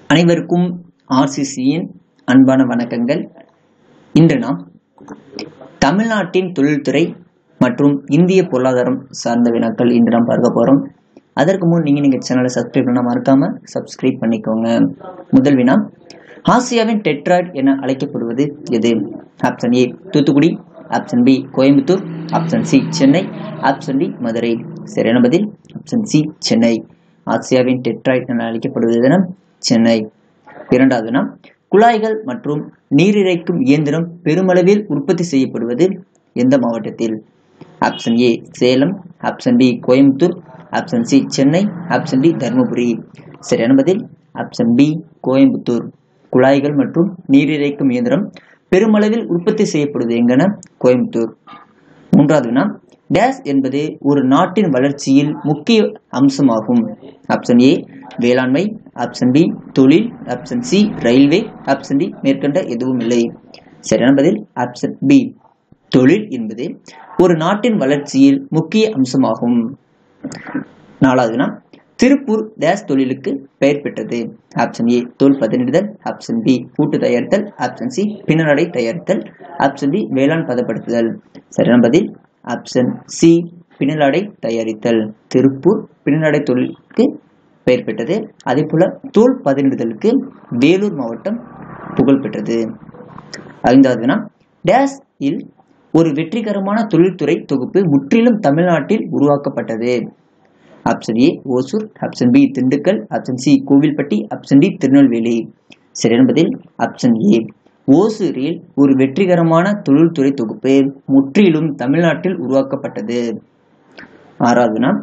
அனைவருக்கும் ஆர்சிசியின் அன்பான வணக்கங்கள் இன்று நாம் தமிழ்நாட்டின் தொழில்துறை மற்றும் இந்திய பொருளாதாரம் சார்ந்த வினாக்கள் இன்று நாம் பார்க்க போகிறோம் அதற்கு முன் நீங்கள் நீங்கள் சேனலை சப்ஸ்கிரைப் பண்ண மறக்காம சப்ஸ்கிரைப் பண்ணிக்கோங்க முதல் வினா ஆசியாவின் டெட்ராய்ட் என அழைக்கப்படுவது எது option A Thoothukudi option B Coimbatore option C Chennai option D Madurai சரியான பதில் ஆப்ஷன் சி சென்னை ஆசியாவின் டெட்ராய்ட் என அழைக்கப்படுவது என சென்னை இரண்டாவது வினா குழாய்கள் மற்றும் நீரிறைக்கும் இயந்திரம் பெருமளவில் உற்பத்தி செய்யப்படுவது எந்த மாவட்டத்தில் option A Salem option B Coimbatore option C Chennai option D Dharmapuri சரியான பதில் ஆப்ஷன் பி கோயம்புத்தூர் குழாய்கள் மற்றும் நீரிறைக்கும் இயந்திரம் பெருமளவில் உற்பத்தி செய்யப்படுவது எங்கன கோயம்புத்தூர் மூன்றாவது வினா டேஸ் என்பது ஒரு நாட்டின் வளர்ச்சியில் முக்கிய அம்சமாகும் ஆப்ஷன் ஏ வேளாண்மை ஆப்ஷன் பி தொழில் option C railway option D மேற்கண்ட எதுவும் இல்லை சரியான பதில் ஆப்ஷன் பி தொழில் என்பது ஒரு நாட்டின் வளர்ச்சியில் முக்கிய அம்சமாகும் நாலாவது வினா திருப்பூர் டேஸ் தொழிலுக்கு பெயர் பெற்றது ஆப்ஷன் ஏ தோல் பதனிடுதல் ஆப்ஷன் பி பூட்டு தயாரித்தல் ஆப்ஷன் சி பின்னடை தயாரித்தல் ஆப்ஷன் டி வேளாண் பதப்படுத்துதல் சரியான பதில் ஆப்ஷன் சி பின்னலாடை தயாரித்தல் திருப்பூர் பின்னலாடை தொழிலுக்கு பெயர் பெற்றது அதே போல தோல் பதனிடுதலுக்கு வேலூர் மாவட்டம் புகழ் பெற்றது ஐந்தாவது வினா டேஸ் இல் ஒரு வெற்றிகரமான தொழில்துறை தொகுப்பு முற்றிலும் தமிழ்நாட்டில் உருவாக்கப்பட்டது option A Hosur option B Dindigul option C Kovilpatti option D Tirunelveli சரியான பதில் ஆப்ஷன் ஏ ஓசூரில் ஒரு வெற்றிகரமான தொழில்துறை தொகுப்பு முற்றிலும் தமிழ்நாட்டில் உருவாக்கப்பட்டது ஆறாவது நாள்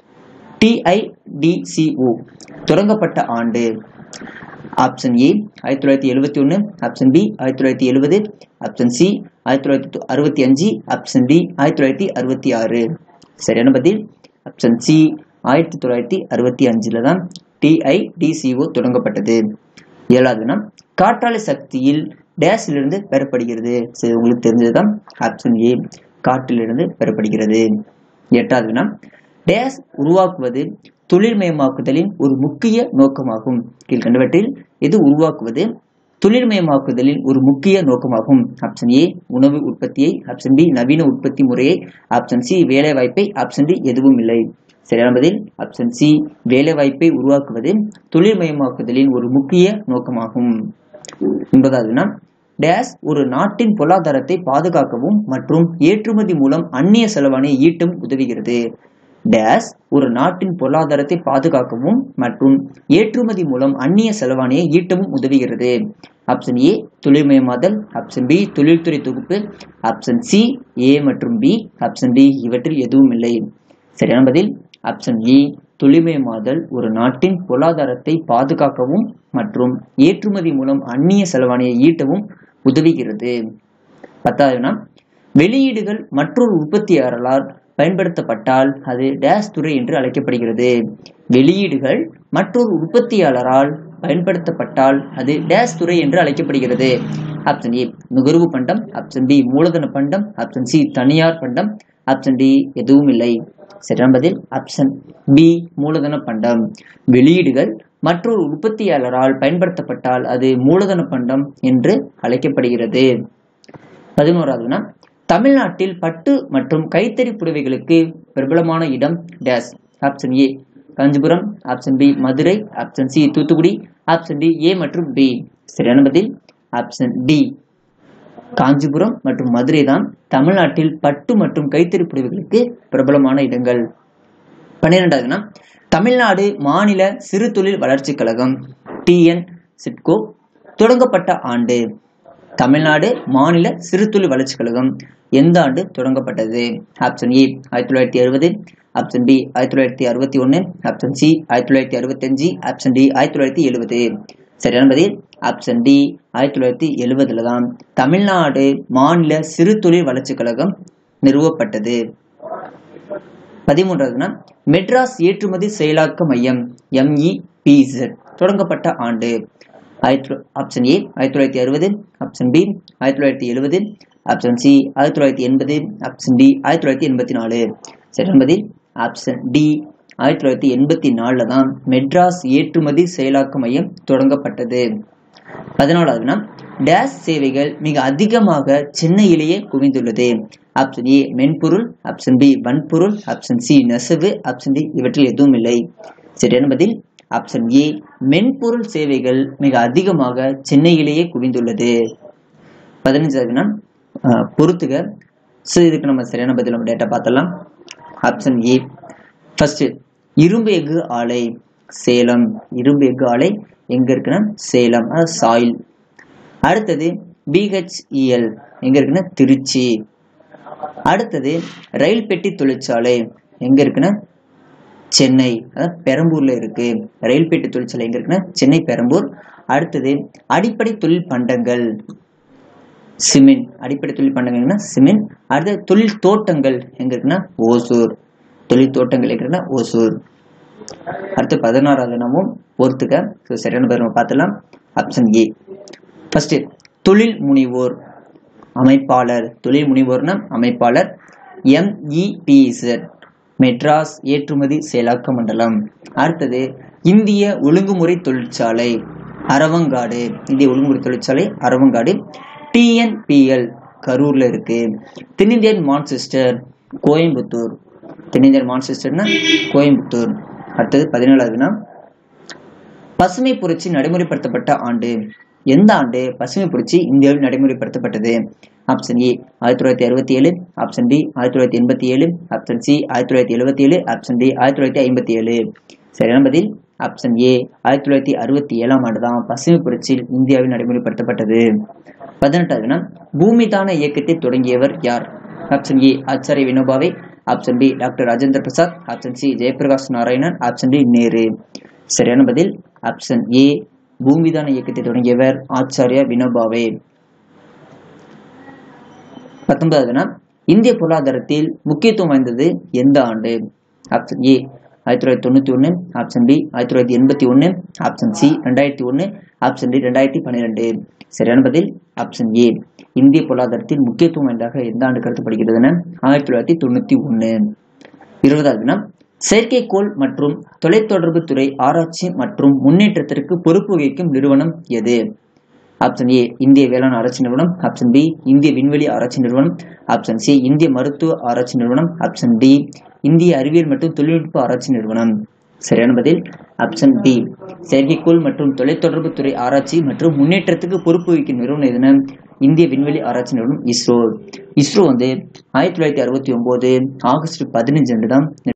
டிஐடிசிஓ தொடங்கப்பட்ட ஆண்டு ஆப்ஷன் ஏ ஆயிரத்தி தொள்ளாயிரத்தி எழுபத்தி ஒன்று ஆப்ஷன் பி ஆயிரத்தி தொள்ளாயிரத்தி எழுபது ஆப்ஷன் சி ஆயிரத்தி தொள்ளாயிரத்தி அறுபத்தி அஞ்சு ஆப்ஷன் டி ஆயிரத்தி தொள்ளாயிரத்தி அறுபத்தி ஆறு சரியான பதில் ஆப்ஷன் சி ஆயிரத்தி தொள்ளாயிரத்தி அறுபத்தி அஞ்சில் தான் டிஐடிசிஓ தொடங்கப்பட்டது ஏழாவது நாள் காற்றாலை சக்தியில் டேஸிலிருந்து பெறப்படுகிறது சரி உங்களுக்கு தெரிஞ்சதுதான் ஆப்ஷன் ஏ காற்றிலிருந்து பெறப்படுகிறது எட்டாவது வினா டேஸ் உருவாக்குவது தொழில்மயமாக்குதலின் ஒரு முக்கிய நோக்கமாகும் கீழ்கண்டவற்றில் இது உருவாக்குவது தொழில்மயமாக்குதலின் ஒரு முக்கிய நோக்கமாகும் ஆப்ஷன் ஏ உணவு உற்பத்தியை ஆப்ஷன் பி நவீன உற்பத்தி முறையை ஆப்ஷன் சி வேலை வாய்ப்பை ஆப்ஷன் டி எதுவும் இல்லை சரியான பதில் ஆப்ஷன் சி வேலை வாய்ப்பை உருவாக்குவது தொழில்மயமாக்குதலின் ஒரு முக்கிய நோக்கமாகும் ஒன்பதாவது நாம் டேஸ் ஒரு நாட்டின் பொருளாதாரத்தை பாதுகாக்கவும் மற்றும் ஏற்றுமதி மூலம் அந்நிய செலவானை ஈட்டும் உதவுகிறது டேஸ் ஒரு நாட்டின் பொருளாதாரத்தை பாதுகாக்கவும் மற்றும் ஏற்றுமதி மூலம் அந்நிய செலவானையை ஈட்டவும் உதவுகிறது ஆப்ஷன் ஏ தொழில்மயமாதல் ஆப்ஷன் பி தொழில்துறை தொகுப்பு ஆப்ஷன் சி ஏ மற்றும் பி ஆப்ஷன் டி இவற்றில் எதுவும் இல்லை சரியான பதில் ஆப்ஷன் ஏ தொழில்மயமாதல் ஒரு நாட்டின் பொருளாதாரத்தை பாதுகாக்கவும் மற்றும் ஏற்றுமதி மூலம் அந்நிய செலவானையை ஈட்டவும் உதவுகிறது பத்தாவது வெளியீடுகள் மற்றொரு உற்பத்தியாளரால் பயன்படுத்தப்பட்டால் அது டேஸ் துறை என்று அழைக்கப்படுகிறது வெளியீடுகள் மற்றொரு உற்பத்தியாளரால் பயன்படுத்தப்பட்டால் அது டேஸ் துறை என்று அழைக்கப்படுகிறது ஆப்ஷன் ஏ நுகர்வு பண்டம் ஆப்ஷன் பி மூலதன பண்டம் ஆப்ஷன் சி தனியார் பண்டம் ஆப்ஷன் டி எதுவும் இல்லை சரியான பதில் ஆப்ஷன் பி மூலதன பண்டம் வெளியீடுகள் மற்றொரு உற்பத்தியாளரால் பயன்படுத்தப்பட்டால் அது மூலதன பண்டம் என்று அழைக்கப்படுகிறது பதினோராவதுனா தமிழ்நாட்டில் பட்டு மற்றும் கைத்தறி புடவைகளுக்கு பிரபலமான இடம் டேஸ் option A Kanchipuram option B Madurai option C Thoothukudi option D A மற்றும் பி சரியான பதில் ஆப்ஷன் டி காஞ்சிபுரம் மற்றும் மதுரை தான் தமிழ்நாட்டில் பட்டு மற்றும் கைத்தறி புடவைகளுக்கு பிரபலமான இடங்கள் பன்னிரெண்டாவதுனா தமிழ்நாடு மாநில சிறு தொழில் வளர்ச்சிக் கழகம் டிஎன் சிட்கோ தொடங்கப்பட்ட ஆண்டு தமிழ்நாடு மாநில சிறு தொழில் வளர்ச்சிக் கழகம் எந்த ஆண்டு தொடங்கப்பட்டது ஆப்ஷன் ஏ ஆயிரத்தி தொள்ளாயிரத்தி அறுபது ஆப்ஷன் பி ஆயிரத்தி தொள்ளாயிரத்தி அறுபத்தி ஒன்று ஆப்ஷன் சி ஆயிரத்தி தொள்ளாயிரத்தி அறுபத்தஞ்சு ஆப்ஷன் டி ஆயிரத்தி தொள்ளாயிரத்தி எழுபது சரியான பதில் ஆப்ஷன் டி ஆயிரத்தி தொள்ளாயிரத்தி எழுபதுல தான் தமிழ்நாடு மாநில சிறு தொழில் வளர்ச்சிக் கழகம் நிறுவப்பட்டது பதிமூன்றாவதுனா மெட்ராஸ் ஏற்றுமதி செயலாக்க மையம் எம்இபிசெட் தொடங்கப்பட்ட ஆண்டு ஆயிரத்தி ஆப்ஷன் ஏ ஆயிரத்தி தொள்ளாயிரத்தி அறுபது ஆப்ஷன் பி ஆயிரத்தி தொள்ளாயிரத்தி எழுபது ஆப்ஷன் சி ஆயிரத்தி தொள்ளாயிரத்தி எண்பது ஆப்ஷன் டி ஆயிரத்தி தொள்ளாயிரத்தி எண்பத்தி நாலு சரி என்பதில் ஆப்ஷன் டி ஆயிரத்தி தொள்ளாயிரத்தி எண்பத்தி நாலுல தான் மெட்ராஸ் ஏற்றுமதி செயலாக்க மையம் தொடங்கப்பட்டது பதினாலாவதுனா டேஸ் சேவைகள் மிக அதிகமாக சென்னையிலேயே குவிந்துள்ளது ஆப்ஷன் ஏ மென்பொருள் ஆப்ஷன் பி வன்பொருள் ஆப்ஷன் சி நெசவு ஆப்ஷன் டி இவற்றில் எதுவும் இல்லை சரியான பதில் ஆப்ஷன் ஏ மென்பொருள் சேவைகள் மிக அதிகமாக சென்னையிலேயே குவிந்துள்ளது பதினஞ்சாவதுனா பொறுத்துக ஸோ இதுக்கு நம்ம சரியான பதில் நம்ம டேட்டா பார்த்தலாம் ஆப்ஷன் ஏ ஃபர்ஸ்ட் இரும்பு எஃகு ஆலை சேலம் இரும்பு எஃகு ஆலை எங்க இருக்குன்னா சேலம் சாயில் அடுத்தது பிஹெச்இஎல் எங்க இருக்குன்னா திருச்சி அடுத்தது ரயில் பெட்டி தொழிற்சாலை எங்க இருக்குன்னா சென்னை அதாவது பெரம்பூர்ல இருக்கு ரயில் பெட்டி தொழிற்சாலை எங்க இருக்குன்னா சென்னை பெரம்பூர் அடுத்தது அடிப்படை தொழில் பண்டங்கள் சிமெண்ட் அடிப்படை தொழில் பண்டங்கள்னா சிமெண்ட் அடுத்த தொழில் தோட்டங்கள் எங்க இருக்குன்னா ஓசூர் தொழில் தோட்டங்கள் எங்க இருக்குன்னா ஓசூர் அடுத்து பதினாறாவது நாமும் பொறுத்துக்க ஸோ சரியான பேர் நம்ம பார்த்துலாம் ஆப்ஷன் ஏ ஃபர்ஸ்ட் தொழில் முனைவோர் அமைப்பாளர் தொழில் முனைவோர்னா அமைப்பாளர் எம்இபிஇசட் மெட்ராஸ் ஏற்றுமதி செயலாக்க மண்டலம் அடுத்தது இந்திய ஒழுங்குமுறை தொழிற்சாலை அரவங்காடு இந்திய ஒழுங்குமுறை தொழிற்சாலை அரவங்காடு டிஎன்பிஎல் கரூர்ல இருக்கு தென்னிந்தியன் மான்செஸ்டர் கோயம்புத்தூர் தென்னிந்தியன் மான்செஸ்டர்னா கோயம்புத்தூர் அடுத்தது பதினேழாவதுனா பசுமை புரட்சி நடைமுறைப்படுத்தப்பட்ட ஆண்டு எந்த ஆண்டு பசுமை புரட்சி இந்தியாவில் நடைமுறைப்படுத்தப்பட்டது ஆப்ஷன் ஏ ஆயிரத்தி தொள்ளாயிரத்தி அறுபத்தி ஏழு ஆப்ஷன் பி ஆயிரத்தி தொள்ளாயிரத்தி எண்பத்தி ஏழு ஆப்ஷன் சி ஆயிரத்தி தொள்ளாயிரத்தி எழுபத்தி ஏழு ஆப்ஷன் டி ஆயிரத்தி தொள்ளாயிரத்தி ஐம்பத்தி ஏழு சரியான பதில் ஆப்ஷன் ஏ ஆயிரத்தி தொள்ளாயிரத்தி அறுபத்தி ஏழாம் ஆண்டு தான் பசுமை புரட்சி இந்தியாவில் நடைமுறைப்படுத்தப்பட்டது பதினெட்டாவதுனா பூமிதான இயக்கத்தை தொடங்கியவர் யார் option A Acharya Vinoba Bhave option B doctor Rajendra Prasad option C Jayaprakash Narayanan option D Nehru சரியான பதில் ஆப்ஷன் ஏ பூமிதான இயக்கத்தை தொடங்கியவர் ஆச்சாரிய வினோபாவே பத்தொன்பதாவதுனா இந்திய பொருளாதாரத்தில் முக்கியத்துவம் வாய்ந்தது எந்த ஆண்டு ஆப்ஷன் ஏ ஆயிரத்தி தொள்ளாயிரத்தி தொண்ணூத்தி ஒன்று ஆப்ஷன் பி ஆயிரத்தி தொள்ளாயிரத்தி எண்பத்தி ஒன்று ஆப்ஷன் சி ரெண்டாயிரத்தி ஒன்று ஆப்ஷன் டி ரெண்டாயிரத்தி பன்னிரெண்டு சரியான பதில் ஆப்ஷன் ஏ இந்திய பொருளாதாரத்தில் முக்கியத்துவம் வாய்ந்ததாக எந்த ஆண்டு கருதப்படுகிறதுன்னு ஆயிரத்தி தொள்ளாயிரத்தி தொண்ணூத்தி ஒன்று இருபதாவதுனா செயற்கைக்கோள் மற்றும் தொலைத்தொடர்பு துறை ஆராய்ச்சி மற்றும் முன்னேற்றத்திற்கு பொறுப்பு வகிக்கும் நிறுவனம் எது ஆப்ஷன் ஏ இந்திய வேளாண் ஆராய்ச்சி நிறுவனம் ஆப்ஷன் பி இந்திய விண்வெளி ஆராய்ச்சி நிறுவனம் ஆப்ஷன் சி இந்திய மருத்துவ ஆராய்ச்சி நிறுவனம் ஆப்ஷன் டி இந்திய அறிவியல் மற்றும் தொழில்நுட்ப ஆராய்ச்சி நிறுவனம் சரியான பதில் ஆப்ஷன் பி செயற்கைக்கோள் மற்றும் தொலைத்தொடர்பு துறை ஆராய்ச்சி மற்றும் முன்னேற்றத்துக்கு பொறுப்பு வகிக்கும் நிறுவனம் எதுனா இந்திய விண்வெளி ஆராய்ச்சி நிறுவனம் இஸ்ரோ இஸ்ரோ வந்து ஆயிரத்தி தொள்ளாயிரத்தி அறுபத்தி ஒன்பது ஆகஸ்ட் பதினஞ்சு அன்று தான்